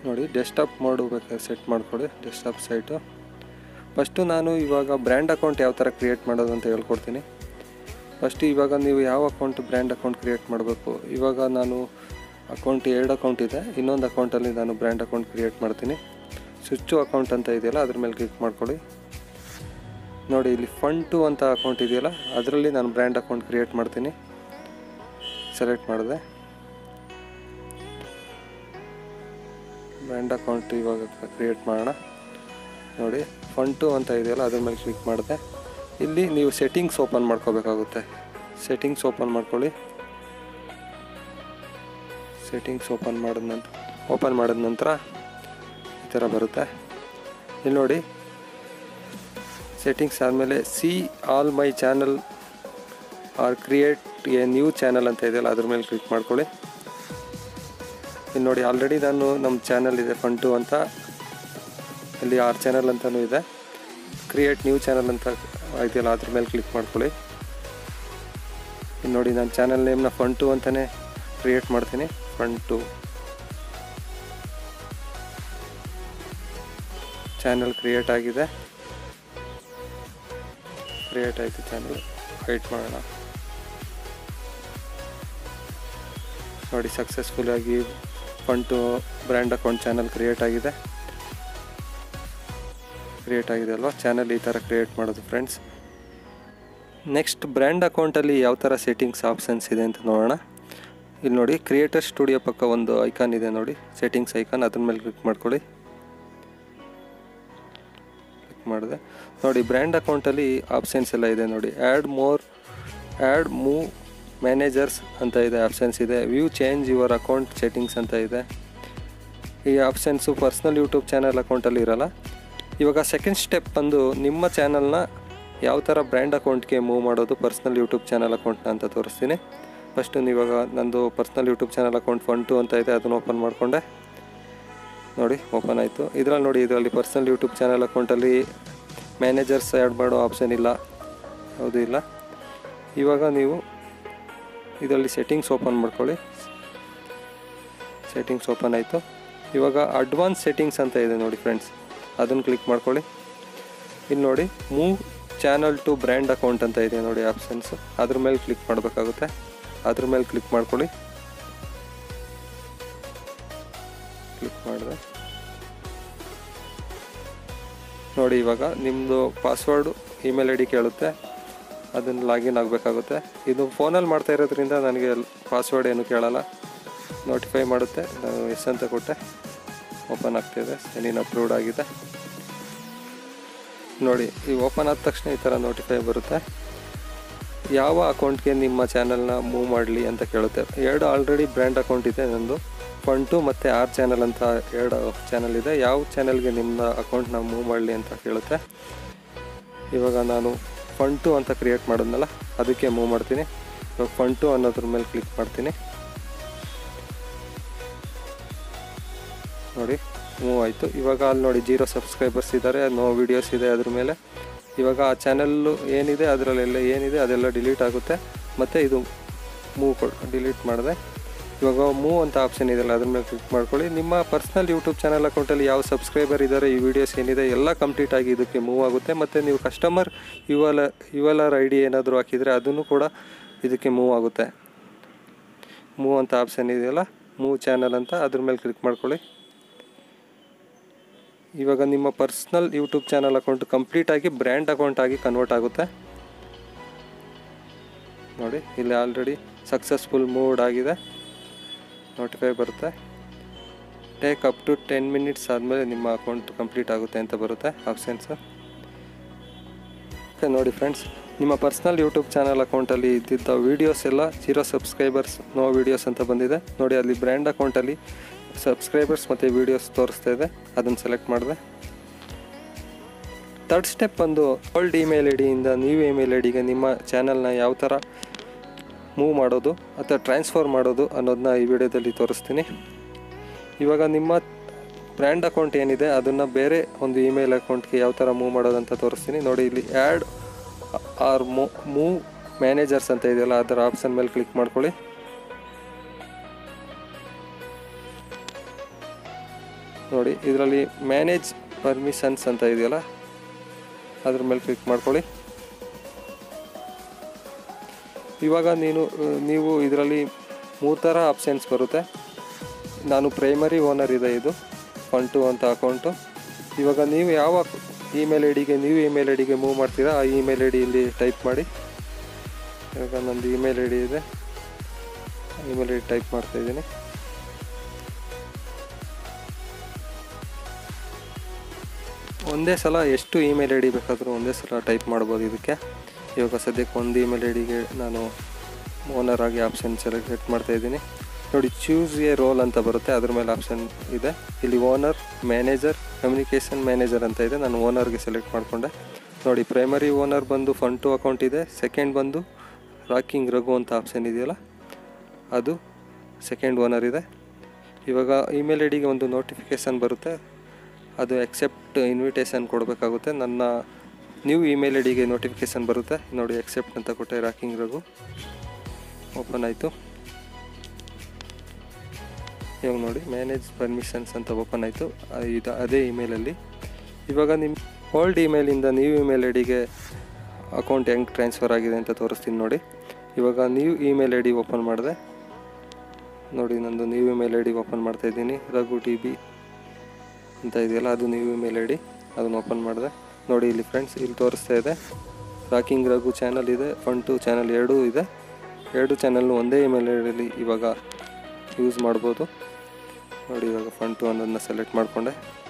ನೋಡಿ ಡೆಸ್ಕ್ಟಾಪ್ ಮಾಡಬೇಕಾದ್ರೆ ಸೆಟ್ ಮಾಡ್ಕೊಳ್ಳಿ ಡೆಸ್ಕ್ಟಾಪ್ ಸೈಟು ಫಸ್ಟು ನಾನು ಇವಾಗ ಬ್ರ್ಯಾಂಡ್ ಅಕೌಂಟ್ ಯಾವ ಥರ ಕ್ರಿಯೇಟ್ ಮಾಡೋದು ಅಂತ ಹೇಳ್ಕೊಡ್ತೀನಿ ಫಸ್ಟ್ ಇವಾಗ ನೀವು ಯಾವ ಅಕೌಂಟ್ ಬ್ರ್ಯಾಂಡ್ ಅಕೌಂಟ್ ಕ್ರಿಯೇಟ್ ಮಾಡಬೇಕು ಇವಾಗ ನಾನು ಅಕೌಂಟ್ ಎರಡು ಅಕೌಂಟ್ ಇದೆ ಇನ್ನೊಂದು ಅಕೌಂಟಲ್ಲಿ ನಾನು ಬ್ರ್ಯಾಂಡ್ ಅಕೌಂಟ್ ಕ್ರಿಯೇಟ್ ಮಾಡ್ತೀನಿ ಸ್ವಿಚ್ಚು ಅಕೌಂಟ್ ಅಂತ ಇದೆಯಲ್ಲ ಅದ್ರ ಮೇಲೆ ಕ್ಲಿಕ್ ಮಾಡ್ಕೊಳ್ಳಿ ನೋಡಿ ಇಲ್ಲಿ ಫಂಡ್ ಟು ಅಂತ ಅಕೌಂಟ್ ಇದೆಯಲ್ಲ ಅದರಲ್ಲಿ ನಾನು ಬ್ರ್ಯಾಂಡ್ ಅಕೌಂಟ್ ಕ್ರಿಯೇಟ್ ಮಾಡ್ತೀನಿ ಸೆಲೆಕ್ಟ್ ಮಾಡಿದೆ ಬ್ರ್ಯಾಂಡ್ ಅಕೌಂಟ್ ಇವಾಗ ಕ್ರಿಯೇಟ್ ಮಾಡೋಣ ನೋಡಿ ಫಂಡ್ ಟು ಅಂತ ಇದೆಯಲ್ಲ ಅದ್ರ ಮೇಲೆ ಕ್ಲಿಕ್ ಮಾಡಿದೆ ಇಲ್ಲಿ ನೀವು ಸೆಟ್ಟಿಂಗ್ಸ್ ಓಪನ್ ಮಾಡ್ಕೋಬೇಕಾಗುತ್ತೆ ಸೆಟ್ಟಿಂಗ್ಸ್ ಓಪನ್ ಮಾಡ್ಕೊಳ್ಳಿ ಸೆಟ್ಟಿಂಗ್ಸ್ ಓಪನ್ ಮಾಡಿದ ನಂತರ ಓಪನ್ ಮಾಡಿದ ನಂತರ ಈ ಥರ ಬರುತ್ತೆ ಇಲ್ಲಿ ನೋಡಿ ಸೆಟ್ಟಿಂಗ್ಸ್ ಆದಮೇಲೆ see all my channel or create a new channel ಅಂತ ಇದೆಯಲ್ಲ ಅದ್ರ ಮೇಲೆ ಕ್ಲಿಕ್ ಮಾಡ್ಕೊಳ್ಳಿ ಇಲ್ಲಿ ನೋಡಿ ಆಲ್ರೆಡಿ ನಾನು ನಮ್ಮ ಚಾನಲ್ ಇದೆ ಫನ್ ಟು ಅಂತ ಇಲ್ಲಿ ಆರ್ ಚಾನಲ್ ಅಂತಲೂ ಇದೆ ಕ್ರಿಯೇಟ್ ನ್ಯೂ ಚಾನಲ್ ಅಂತ ಇದೆಯಲ್ಲ ಅದ್ರ ಮೇಲೆ ಕ್ಲಿಕ್ ಮಾಡ್ಕೊಳ್ಳಿ ಇಲ್ಲಿ ನೋಡಿ ನಾನು ಚಾನಲ್ ನೇಮ್ನ ಫನ್ ಟು ಅಂತಲೇ ಕ್ರಿಯೇಟ್ ಮಾಡ್ತೀನಿ ಫನ್ ಟು ಚಾನಲ್ ಕ್ರಿಯೇಟ್ ಆಗಿದೆ ಕ್ರಿಯೇಟ್ ಆಯಿತು ಚಾನಲ್ ವೆಯ್ಟ್ ಮಾಡೋಣ ನೋಡಿ ಸಕ್ಸಸ್ಫುಲ್ ಆಗಿ fund to brand account channel create ಆಗಿದೆ ಕ್ರಿಯೇಟ್ ಆಗಿದೆ ಅಲ್ವಾ ಚಾನಲ್ ಈ ಥರ ಕ್ರಿಯೇಟ್ ಮಾಡೋದು ಫ್ರೆಂಡ್ಸ್ ನೆಕ್ಸ್ಟ್ ಬ್ರ್ಯಾಂಡ್ ಅಕೌಂಟಲ್ಲಿ ಯಾವ ಥರ ಸೆಟ್ಟಿಂಗ್ಸ್ ಆಪ್ಷನ್ಸ್ ಇದೆ ಅಂತ ನೋಡೋಣ ಇಲ್ಲಿ ನೋಡಿ ಕ್ರಿಯೇಟರ್ ಸ್ಟುಡಿಯೋ ಪಕ್ಕ ಒಂದು ಐಕಾನ್ ಇದೆ ನೋಡಿ ಸೆಟ್ಟಿಂಗ್ಸ್ ಐಕಾನ್ ಅದ್ರ ಮೇಲೆ ಕ್ಲಿಕ್ ಮಾಡ್ಕೊಳ್ಳಿ ಕ್ಲಿಕ್ ಮಾಡಿದೆ ನೋಡಿ ಬ್ರ್ಯಾಂಡ್ ಅಕೌಂಟಲ್ಲಿ ಆಪ್ಷನ್ಸ್ ಎಲ್ಲ ಇದೆ ನೋಡಿ add more add move managers ಅಂತ ಇದೆ ಆಪ್ಷನ್ಸ್ ಇದೆ view change your account settings ಅಂತ ಇದೆ ಈ ಆಪ್ಷನ್ಸು ಪರ್ಸ್ನಲ್ ಯೂಟ್ಯೂಬ್ ಚಾನಲ್ ಅಕೌಂಟಲ್ಲಿ ಇರಲ್ಲ ಇವಾಗ ಸೆಕೆಂಡ್ ಸ್ಟೆಪ್ ಬಂದು ನಿಮ್ಮ ಚಾನಲ್ನ ಯಾವ ಥರ ಬ್ರ್ಯಾಂಡ್ ಅಕೌಂಟ್ಗೆ ಮೂವ್ ಮಾಡೋದು ಪರ್ಸ್ನಲ್ ಯೂಟ್ಯೂಬ್ ಚಾನಲ್ ಅಕೌಂಟ್ನ ಅಂತ ತೋರಿಸ್ತೀನಿ ಫಸ್ಟು ಇವಾಗ ನಂದು personal YouTube channel account fun to ಅಂತ ಇದೆ ಅದನ್ನು ಓಪನ್ ಮಾಡಿಕೊಂಡೆ ನೋಡಿ ಓಪನ್ ಆಯಿತು ಇದರಲ್ಲಿ ನೋಡಿ ಇದರಲ್ಲಿ ಪರ್ಸ್ನಲ್ ಯೂಟ್ಯೂಬ್ ಚಾನಲ್ ಅಕೌಂಟಲ್ಲಿ ಮ್ಯಾನೇಜರ್ಸ್ ಆ್ಯಡ್ ಮಾಡೋ ಆಪ್ಷನ್ ಇಲ್ಲ ಹೌದು ಇಲ್ಲ ಇವಾಗ ನೀವು ಇದರಲ್ಲಿ ಸೆಟ್ಟಿಂಗ್ಸ್ ಓಪನ್ ಮಾಡ್ಕೊಳ್ಳಿ ಸೆಟ್ಟಿಂಗ್ಸ್ ಓಪನ್ ಆಯಿತು ಇವಾಗ ಅಡ್ವಾನ್ಸ್ ಸೆಟ್ಟಿಂಗ್ಸ್ ಅಂತ ಇದೆ ನೋಡಿ ಫ್ರೆಂಡ್ಸ್ ಅದನ್ನು ಕ್ಲಿಕ್ ಮಾಡ್ಕೊಳ್ಳಿ ಇಲ್ಲಿ ನೋಡಿ move channel to brand account ಅಂತ ಇದೆ ನೋಡಿ ಆಪ್ಷನ್ಸ್ ಅದ್ರ ಮೇಲೆ ಕ್ಲಿಕ್ ಮಾಡಬೇಕಾಗುತ್ತೆ ಅದ್ರ ಮೇಲೆ ಕ್ಲಿಕ್ ಮಾಡ್ಕೊಳ್ಳಿ ಕ್ಲಿಕ್ ಮಾಡಿದೆ ನೋಡಿ ಇವಾಗ ನಿಮ್ಮದು ಪಾಸ್ವರ್ಡು ಇಮೇಲ್ ಐ ಡಿ ಕೇಳುತ್ತೆ ಅದನ್ನು ಲಾಗಿನ್ ಆಗಬೇಕಾಗುತ್ತೆ ಇದು ಫೋನಲ್ಲಿ ಮಾಡ್ತಾ ಇರೋದ್ರಿಂದ ನನಗೆ ಪಾಸ್ವರ್ಡ್ ಏನು ಕೇಳಲ್ಲ ನೋಟಿಫೈ ಮಾಡುತ್ತೆ ನಾನು ಎಸ್ ಅಂತ ಕೊಟ್ಟೆ ಓಪನ್ ಆಗ್ತಿದೆ ನೀನು ಅಪ್ರೂವ್ಡ್ ಆಗಿದೆ ನೋಡಿ ಈ ಓಪನ್ ಆದ ತಕ್ಷಣ ಈ ಥರ ನೋಟಿಫೈ ಬರುತ್ತೆ ಯಾವ ಅಕೌಂಟ್ಗೆ ನಿಮ್ಮ ಚಾನಲ್ನ ಮೂವ್ ಮಾಡಲಿ ಅಂತ ಕೇಳುತ್ತೆ ಎರಡು ಆಲ್ರೆಡಿ ಬ್ರ್ಯಾಂಡ್ ಅಕೌಂಟ್ ಇದೆ ನಂದು ಫನ್ ಟು ಮತ್ತು ಆರ್ ಚಾನಲ್ ಅಂತ ಎರಡು ಚಾನಲ್ ಇದೆ ಯಾವ ಚಾನಲ್ಗೆ ನಿಮ್ಮ ಅಕೌಂಟ್ನ ಮೂವ್ ಮಾಡಲಿ ಅಂತ ಕೇಳುತ್ತೆ ಇವಾಗ ನಾನು ಫನ್ ಟು ಅಂತ ಕ್ರಿಯೇಟ್ ಮಾಡಿದ್ನಲ್ಲ ಅದಕ್ಕೆ ಮೂವ್ ಮಾಡ್ತೀನಿ ಇವಾಗ ಫನ್ ಟು ಅನ್ನೋದ್ರ ಮೇಲೆ ಕ್ಲಿಕ್ ಮಾಡ್ತೀನಿ ನೋಡಿ ಮೂವ್ ಆಯಿತು ಇವಾಗ ಅಲ್ಲಿ ನೋಡಿ ಜೀರೋ ಸಬ್ಸ್ಕ್ರೈಬರ್ಸ್ ಇದ್ದಾರೆ ನೋ ವಿಡಿಯೋಸ್ ಇದೆ ಅದ್ರ ಮೇಲೆ ಇವಾಗ ಆ ಚಾನಲ್ಲು ಏನಿದೆ ಅದರಲ್ಲೆಲ್ಲ ಏನಿದೆ ಅದೆಲ್ಲ ಡಿಲೀಟ್ ಆಗುತ್ತೆ ಮತ್ತು ಇದು ಮೂವ್ ಕೊಡ್ ಡಿಲೀಟ್ ಮಾಡಿದೆ ಇವಾಗ ಮೂವ್ ಅಂತ ಆಪ್ಷನ್ ಇದೆಯಲ್ಲ ಅದ್ರ ಮೇಲೆ ಕ್ಲಿಕ್ ಮಾಡ್ಕೊಳ್ಳಿ ನಿಮ್ಮ ಪರ್ಸ್ನಲ್ ಯೂಟ್ಯೂಬ್ ಚಾನಲ್ ಅಕೌಂಟಲ್ಲಿ ಯಾವ ಸಬ್ಸ್ಕ್ರೈಬರ್ ಇದ್ದಾರೆ ಈ ವಿಡಿಯೋಸ್ ಏನಿದೆ ಎಲ್ಲ ಕಂಪ್ಲೀಟ್ ಆಗಿ ಇದಕ್ಕೆ ಮೂವ್ ಆಗುತ್ತೆ ಮತ್ತು ನೀವು customer U L U L R I D ಏನಾದರೂ ಹಾಕಿದರೆ ಅದನ್ನು ಕೂಡ ಇದಕ್ಕೆ ಮೂವ್ ಆಗುತ್ತೆ ಮೂವ್ ಅಂತ ಆಪ್ಷನ್ ಇದೆಯಲ್ಲ ಮೂವ್ ಚಾನಲ್ ಅಂತ ಅದ್ರ ಮೇಲೆ ಕ್ಲಿಕ್ ಮಾಡ್ಕೊಳ್ಳಿ ಇವಾಗ ನಿಮ್ಮ ಪರ್ಸ್ನಲ್ ಯೂಟ್ಯೂಬ್ ಚಾನಲ್ ಅಕೌಂಟ್ ಕಂಪ್ಲೀಟಾಗಿ ಬ್ರ್ಯಾಂಡ್ ಅಕೌಂಟ್ ಆಗಿ ಕನ್ವರ್ಟ್ ಆಗುತ್ತೆ ನೋಡಿ ಇಲ್ಲಿ ಆಲ್ರೆಡಿ ಸಕ್ಸಸ್ಫುಲ್ ಮೂಡ್ ಆಗಿದೆ ನೋಟಿಫೈ ಬರುತ್ತೆ take up to ten minutes ಆದಮೇಲೆ ನಿಮ್ಮ ಅಕೌಂಟ್ ಕಂಪ್ಲೀಟ್ ಆಗುತ್ತೆ ಅಂತ ಬರುತ್ತೆ ಆಪ್ಷನ್ಸು ಓಕೆ ನೋಡಿ ಫ್ರೆಂಡ್ಸ್ ನಿಮ್ಮ ಪರ್ಸ್ನಲ್ ಯೂಟ್ಯೂಬ್ ಚಾನಲ್ ಅಕೌಂಟಲ್ಲಿ ಇದ್ದಿದ್ದ ವೀಡಿಯೋಸ್ ಎಲ್ಲ ಜೀರೋ ಸಬ್ಸ್ಕ್ರೈಬರ್ಸ್ ನೋ ವೀಡಿಯೋಸ್ ಅಂತ ಬಂದಿದೆ ನೋಡಿ ಅಲ್ಲಿ ಬ್ರ್ಯಾಂಡ್ ಅಕೌಂಟಲ್ಲಿ ಸಬ್ಸ್ಕ್ರೈಬರ್ಸ್ ಮತ್ತು ವೀಡಿಯೋಸ್ ತೋರಿಸ್ತಾ ಇದೆ ಅದನ್ನು ಸೆಲೆಕ್ಟ್ ಮಾಡಿದೆ ತರ್ಡ್ ಸ್ಟೆಪ್ ಬಂದು ಓಲ್ಡ್ ಇಮೇಲ್ ಐ ಡಿಯಿಂದ ನ್ಯೂ ಇಮೇಲ್ ಐ ಡಿಗೆ ನಿಮ್ಮ ಚಾನಲ್ನ ಯಾವ ಥರ ಮೂವ್ ಮಾಡೋದು ಅಥವಾ ಟ್ರಾನ್ಸ್ಫರ್ ಮಾಡೋದು ಅನ್ನೋದನ್ನ ಈ ವಿಡಿಯೋದಲ್ಲಿ ತೋರಿಸ್ತೀನಿ ಇವಾಗ ನಿಮ್ಮ ಬ್ರ್ಯಾಂಡ್ ಅಕೌಂಟ್ ಏನಿದೆ ಅದನ್ನು ಬೇರೆ ಒಂದು ಇಮೇಲ್ ಅಕೌಂಟ್ಗೆ ಯಾವ ಥರ ಮೂವ್ ಮಾಡೋದಂತ ತೋರಿಸ್ತೀನಿ ನೋಡಿ ಇಲ್ಲಿ ಆ್ಯಡ್ ಆರ್ ಮೂ ಮೂವ್ ಮ್ಯಾನೇಜರ್ಸ್ ಅಂತ ಇದೆಯಲ್ಲ ಅದರ ಆಪ್ಷನ್ ಮೇಲೆ ಕ್ಲಿಕ್ ಮಾಡ್ಕೊಳ್ಳಿ ನೋಡಿ ಇದರಲ್ಲಿ ಮ್ಯಾನೇಜ್ ಪರ್ಮಿಷನ್ಸ್ ಅಂತ ಇದೆಯಲ್ಲ ಅದ್ರ ಮೇಲೆ ಕ್ಲಿಕ್ ಮಾಡ್ಕೊಳ್ಳಿ ಇವಾಗ ನೀನು ನೀವು ಇದರಲ್ಲಿ ಮೂರು ಥರ ಆಪ್ಷನ್ಸ್ ಬರುತ್ತೆ ನಾನು ಪ್ರೈಮರಿ ಓನರ್ ಇದೆ ಇದು ಫಂಡ್ ಟು ಅಂತ ಅಕೌಂಟು ಇವಾಗ ನೀವು ಯಾವ ಇಮೇಲ್ ಐ ಡಿಗೆ ನೀವು ಇಮೇಲ್ ಐ ಡಿಗೆ ಮೂವ್ ಮಾಡ್ತೀರಾ ಆ ಇಮೇಲ್ ಐ ಡಿ ಇಲ್ಲಿ ಟೈಪ್ ಮಾಡಿ ಇವಾಗ ನಂದು ಇಮೇಲ್ ಐ ಡಿ ಇದೆ ಇಮೇಲ್ ಐ ಡಿ ಟೈಪ್ ಮಾಡ್ತಾ ಇದ್ದೀನಿ ಒಂದೇ ಸಲ ಎಷ್ಟು ಇಮೇಲ್ ಐ ಡಿ ಬೇಕಾದರೂ ಒಂದೇ ಸಲ ಟೈಪ್ ಮಾಡ್ಬೋದು ಇದಕ್ಕೆ ಇವಾಗ ಸದ್ಯಕ್ಕೆ ಒಂದು ಇಮೇಲ್ ಐ ಡಿಗೆ ನಾನು ಓನರ್ ಆಗಿ ಆಪ್ಷನ್ ಸೆಲೆಕ್ಟ್ ಮಾಡ್ತಾ ಇದ್ದೀನಿ ನೋಡಿ ಚೂಸ್ ಎ ರೋಲ್ ಅಂತ ಬರುತ್ತೆ ಅದ್ರ ಮೇಲೆ ಆಪ್ಷನ್ ಇದೆ ಇಲ್ಲಿ ಓನರ್ ಮ್ಯಾನೇಜರ್ ಕಮ್ಯುನಿಕೇಷನ್ ಮ್ಯಾನೇಜರ್ ಅಂತ ಇದೆ ನಾನು ಓನರ್ಗೆ ಸೆಲೆಕ್ಟ್ ಮಾಡಿಕೊಂಡೆ ನೋಡಿ ಪ್ರೈಮರಿ ಓನರ್ ಬಂದು ಫಂಡ್ ಟು ಅಕೌಂಟ್ ಇದೆ ಸೆಕೆಂಡ್ ಬಂದು ರಾಕಿಂಗ್ ರಘು ಅಂತ ಆಪ್ಷನ್ ಇದೆಯಲ್ಲ ಅದು ಸೆಕೆಂಡ್ ಓನರ್ ಇದೆ ಇವಾಗ ಇಮೇಲ್ ಐ ಡಿಗೆ ಒಂದು ನೋಟಿಫಿಕೇಷನ್ ಬರುತ್ತೆ ಅದು ಎಕ್ಸೆಪ್ಟ್ ಇನ್ವಿಟೇಷನ್ ಕೊಡಬೇಕಾಗುತ್ತೆ ನನ್ನ ನ್ಯೂ ಇಮೇಲ್ ಐ ಡಿಗೆ ನೋಟಿಫಿಕೇಷನ್ ಬರುತ್ತೆ ನೋಡಿ ಎಕ್ಸೆಪ್ಟ್ ಅಂತ ಕೊಟ್ಟೆ ರಾಕಿಂಗ್ ರಘು ಓಪನ್ ಆಯಿತು ಇವಾಗ ನೋಡಿ ಮ್ಯಾನೇಜ್ ಪರ್ಮಿಷನ್ಸ್ ಅಂತ ಓಪನ್ ಆಯಿತು ಇದು ಅದೇ ಇಮೇಲಲ್ಲಿ ಇವಾಗ ನಿಮ್ಮ ಓಲ್ಡ್ ಇಮೇಲಿಂದ ನ್ಯೂ ಇಮೇಲ್ ಐ ಡಿಗೆ ಅಕೌಂಟ್ ಹೆಂಗೆ ಟ್ರಾನ್ಸ್ಫರ್ ಆಗಿದೆ ಅಂತ ತೋರಿಸ್ತೀನಿ ನೋಡಿ ಇವಾಗ new email I D open ಮಾಡಿದೆ ನೋಡಿ ನಂದು new email I D open ಮಾಡ್ತಾ ಇದ್ದೀನಿ ರಘು ಟಿ ಬಿ ಅಂತ ಇದೆಯಲ್ಲ ಅದು ನ್ಯೂ ಇಮೇಲ್ ಐ ಡಿ ಅದನ್ನು ಓಪನ್ ಮಾಡಿದೆ ನೋಡಿ ಇಲ್ಲಿ ಫ್ರೆಂಡ್ಸ್ ಇಲ್ಲಿ ತೋರಿಸ್ತಾ ಇದೆ ರಾಕಿಂಗ್ ರಘು ಚಾನಲ್ ಇದೆ ಫನ್ ಟು ಚಾನಲ್ ಎರಡೂ ಇದೆ ಎರಡು ಚಾನಲ್ನು ಒಂದೇ ಇಮೇಲ್ ಐ ಡಿಲಿ ಇವಾಗ ಯೂಸ್ ಮಾಡ್ಬೋದು ನೋಡಿ ಇವಾಗ ಫನ್ ಟು ಅನ್ನೋದನ್ನ ಸೆಲೆಕ್ಟ್ ಮಾಡಿಕೊಂಡೆ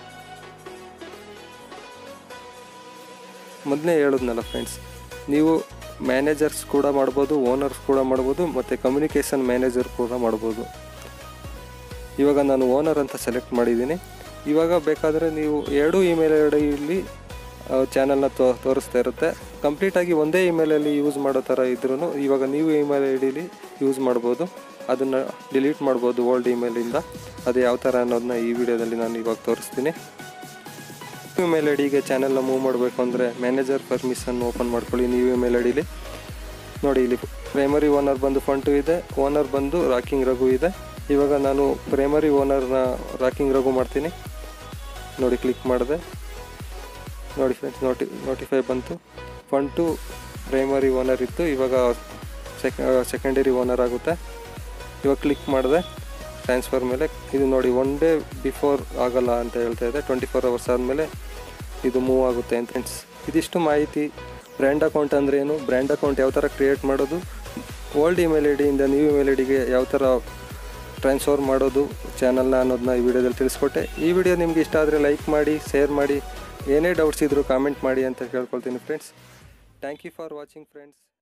ಮೊದಲೇ ಹೇಳಿದ್ನಲ್ಲ ಫ್ರೆಂಡ್ಸ್ ನೀವು ಮ್ಯಾನೇಜರ್ಸ್ ಕೂಡ ಮಾಡ್ಬೋದು ಓನರ್ಸ್ ಕೂಡ ಮಾಡ್ಬೋದು ಮತ್ತು ಕಮ್ಯುನಿಕೇಷನ್ ಮ್ಯಾನೇಜರ್ ಕೂಡ ಮಾಡ್ಬೋದು ಇವಾಗ ನಾನು ಓನರ್ ಅಂತ ಸೆಲೆಕ್ಟ್ ಮಾಡಿದ್ದೀನಿ ಇವಾಗ ಬೇಕಾದರೆ ನೀವು ಎರಡೂ ಇಮೇಲ್ ಐ ಡಿಯಲ್ಲಿ ಚಾನಲ್ನ ತೋ ತೋರಿಸ್ತಾ ಇರುತ್ತೆ ಕಂಪ್ಲೀಟಾಗಿ ಒಂದೇ ಇಮೇಲಲ್ಲಿ ಯೂಸ್ ಮಾಡೋ ಥರ ಇದ್ರೂ ಇವಾಗ ನೀವು ಇಮೇಲ್ ಐ ಡಿಲಿ ಯೂಸ್ ಮಾಡ್ಬೋದು ಅದನ್ನು ಡಿಲೀಟ್ ಮಾಡ್ಬೋದು ಓಲ್ಡ್ ಇಮೇಲಿಂದ ಅದು ಯಾವ ಥರ ಅನ್ನೋದನ್ನ ಈ ವಿಡಿಯೋದಲ್ಲಿ ನಾನು ಇವಾಗ ತೋರಿಸ್ತೀನಿ ಇಮೇಲ್ ಐ ಡಿಗೆ ಚಾನೆಲ್ನ ಮೂವ್ ಮಾಡಬೇಕು ಅಂದರೆ ಮ್ಯಾನೇಜರ್ ಪರ್ಮಿಷನ್ ಓಪನ್ ಮಾಡ್ಕೊಳ್ಳಿ ನೀವು ಇಮೇಲ್ ಐ ಡಿಲಿ ನೋಡಿ ಇಲ್ಲಿ ಪ್ರೈಮರಿ ಓನರ್ ಬಂದು ಫಂಟು ಇದೆ ಓನರ್ ಬಂದು ರಾಕಿಂಗ್ ರಘು ಇದೆ ಇವಾಗ ನಾನು ಪ್ರೈಮರಿ ಓನರ್ನ ರಾಕಿಂಗ್ ರಘು ಮಾಡ್ತೀನಿ ನೋಡಿ ಕ್ಲಿಕ್ ಮಾಡಿದೆ ನೋಡಿ ಫ್ರೆಂಡ್ಸ್ ನೋಟಿ ನೋಟಿಫೈ ಬಂತು ಫಂಡ್ ಟು ಪ್ರೈಮರಿ ಓನರ್ ಇತ್ತು ಇವಾಗ ಸೆಕ ಸೆಕೆಂಡರಿ ಓನರ್ ಆಗುತ್ತೆ ಇವಾಗ ಕ್ಲಿಕ್ ಮಾಡಿದೆ ಟ್ರಾನ್ಸ್ಫರ್ ಮೇಲೆ ಇದು ನೋಡಿ ಒನ್ ಡೇ ಬಿಫೋರ್ ಆಗಲ್ಲ ಅಂತ ಹೇಳ್ತಾ ಇದೆ ಟ್ವೆಂಟಿ ಫೋರ್ ಅವರ್ಸ್ ಆದಮೇಲೆ ಇದು ಮೂವ್ ಆಗುತ್ತೆ ಅಂತ ಫ್ರೆಂಡ್ಸ್ ಇದಿಷ್ಟು ಮಾಹಿತಿ ಬ್ರ್ಯಾಂಡ್ ಅಕೌಂಟ್ ಅಂದರೆ ಏನು ಬ್ರ್ಯಾಂಡ್ ಅಕೌಂಟ್ ಯಾವ ಥರ ಕ್ರಿಯೇಟ್ ಮಾಡೋದು ಓಲ್ಡ್ ಇಮೇಲ್ ಐ ಡಿಯಿಂದ ನ್ಯೂ ಇಮೇಲ್ ಐ ಡಿಗೆ ಯಾವ ಥರ ಟ್ರಾನ್ಸ್ಫರ್ ಮಾಡೋದು ಚಾನಲ್ನ ಅನ್ನೋದನ್ನ ಈ ವಿಡಿಯೋದಲ್ಲಿ ತಿಳಿಸ್ಕೊಟ್ಟೆ ಈ ವಿಡಿಯೋ ನಿಮ್ಗೆ ಇಷ್ಟ ಆದರೆ ಲೈಕ್ ಮಾಡಿ ಶೇರ್ ಮಾಡಿ ಏನೇ ಡೌಟ್ಸ್ ಇದ್ದರೂ ಕಾಮೆಂಟ್ ಮಾಡಿ ಅಂತ ಕೇಳ್ಕೊಳ್ತೀನಿ friends thank you for watching friends